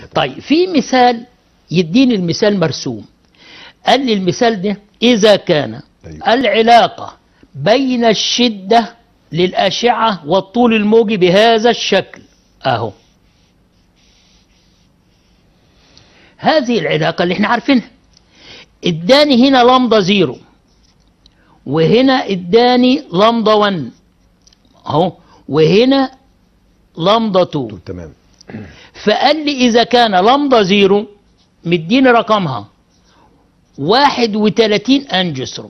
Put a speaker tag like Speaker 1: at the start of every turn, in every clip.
Speaker 1: طيب في مثال يديني المثال مرسوم قال لي المثال ده إذا كان
Speaker 2: أيوة.
Speaker 1: العلاقة بين الشدة للأشعة والطول الموجي بهذا الشكل أهو هذه العلاقة اللي احنا عارفينها اداني هنا لمضة زيرو وهنا اداني لمضة 1 اهو وهنا لمضة 2
Speaker 2: تمام
Speaker 1: فقال لي إذا كان لمضة زيرو مديني رقمها واحد وتلاتين أنجستروم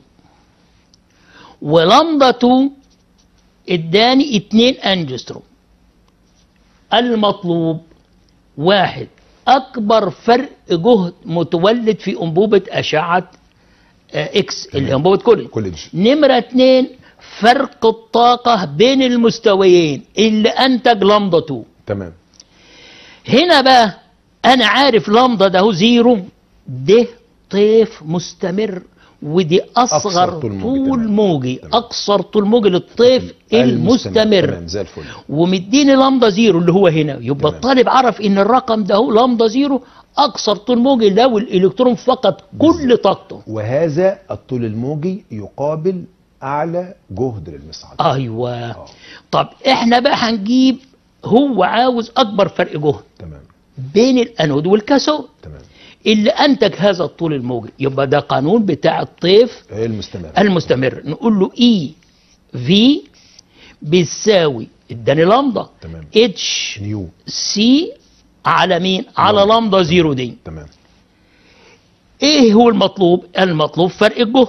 Speaker 1: ولمضة 2 اداني اتنين أنجستروم المطلوب واحد أكبر فرق جهد متولد في أنبوبة أشعة آه، إكس اللي هي أنبوبة كولينج
Speaker 2: كوليدج
Speaker 1: نمرة اتنين فرق الطاقة بين المستويين اللي أنتج لمضة 2
Speaker 2: تمام
Speaker 1: هنا بقى انا عارف لمضه ده هو زيرو ده طيف مستمر ودي اصغر
Speaker 2: أقصر طول موجي،
Speaker 1: طول
Speaker 2: تمام.
Speaker 1: موجي
Speaker 2: تمام.
Speaker 1: اقصر طول موجي للطيف المستمر
Speaker 2: تمام زي الفل
Speaker 1: ومديني لمضه زيرو اللي هو هنا يبقى
Speaker 2: تمام.
Speaker 1: الطالب عرف ان الرقم ده هو لمضه زيرو اقصر طول موجي لو الالكترون فقد كل طاقته
Speaker 2: وهذا الطول الموجي يقابل اعلى جهد للمصعد
Speaker 1: ايوه
Speaker 2: آه.
Speaker 1: طب احنا بقى هنجيب هو عاوز اكبر فرق جهد
Speaker 2: تمام
Speaker 1: بين الانود والكاثود
Speaker 2: تمام
Speaker 1: اللي انتج هذا الطول الموجي يبقى ده قانون بتاع الطيف
Speaker 2: ايه المستمر
Speaker 1: المستمر نقول له اي في بيساوي اداني لمضه
Speaker 2: تمام.
Speaker 1: اتش
Speaker 2: نيو
Speaker 1: سي على مين على
Speaker 2: لمضة.
Speaker 1: لمضه زيرو دي
Speaker 2: تمام
Speaker 1: ايه هو المطلوب المطلوب فرق الجهد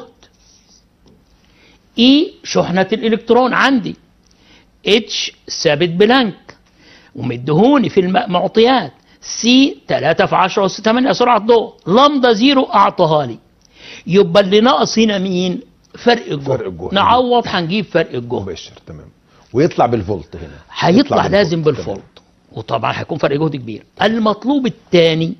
Speaker 1: اي شحنه الالكترون عندي اتش ثابت بلانك ومدهوني في المعطيات سي 3 في 10 أس 8 سرعة ضوء لمضة زيرو أعطاها لي يبقى اللي ناقص هنا مين؟ فرق الجهد,
Speaker 2: فرق الجهد.
Speaker 1: نعوض هنجيب فرق الجهد
Speaker 2: مباشر تمام ويطلع بالفولت هنا
Speaker 1: هيطلع لازم
Speaker 2: تمام.
Speaker 1: بالفولت وطبعا هيكون فرق جهد كبير المطلوب الثاني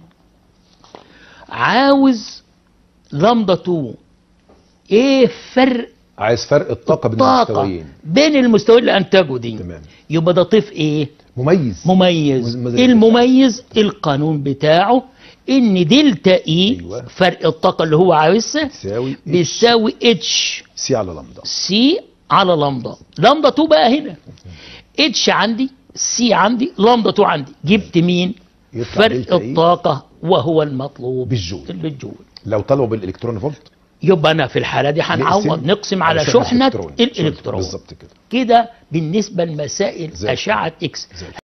Speaker 1: عاوز لمضة 2 ايه فرق
Speaker 2: عايز فرق الطاقه بين
Speaker 1: طاقة
Speaker 2: المستويين
Speaker 1: بين المستويين اللي انتجوا دي
Speaker 2: تمام
Speaker 1: يبقى ده طيف ايه
Speaker 2: مميز
Speaker 1: مميز
Speaker 2: مز-
Speaker 1: المميز القانون بتاعه ان دلتا اي
Speaker 2: أيوة.
Speaker 1: فرق الطاقة اللي هو عاوزها
Speaker 2: تساوي
Speaker 1: بيساوي اتش
Speaker 2: سي على لمضه
Speaker 1: سي على لمضة لمضة 2 بقى هنا اتش عندي سي عندي لمضة 2 عندي جبت مين
Speaker 2: يطلع
Speaker 1: فرق
Speaker 2: دلتا إيه؟
Speaker 1: الطاقة وهو المطلوب
Speaker 2: بالجول.
Speaker 1: بالجول
Speaker 2: لو طلبوا بالالكترون فولت
Speaker 1: يبقى انا في الحالة دي هنعوض
Speaker 2: نقسم
Speaker 1: نقسم على
Speaker 2: على
Speaker 1: شحنة
Speaker 2: الإلكترون.
Speaker 1: الالكترون
Speaker 2: بالظبط كده
Speaker 1: كده بالنسبة لمسائل
Speaker 2: زي الفل.
Speaker 1: أشعة إكس
Speaker 2: زي الفل.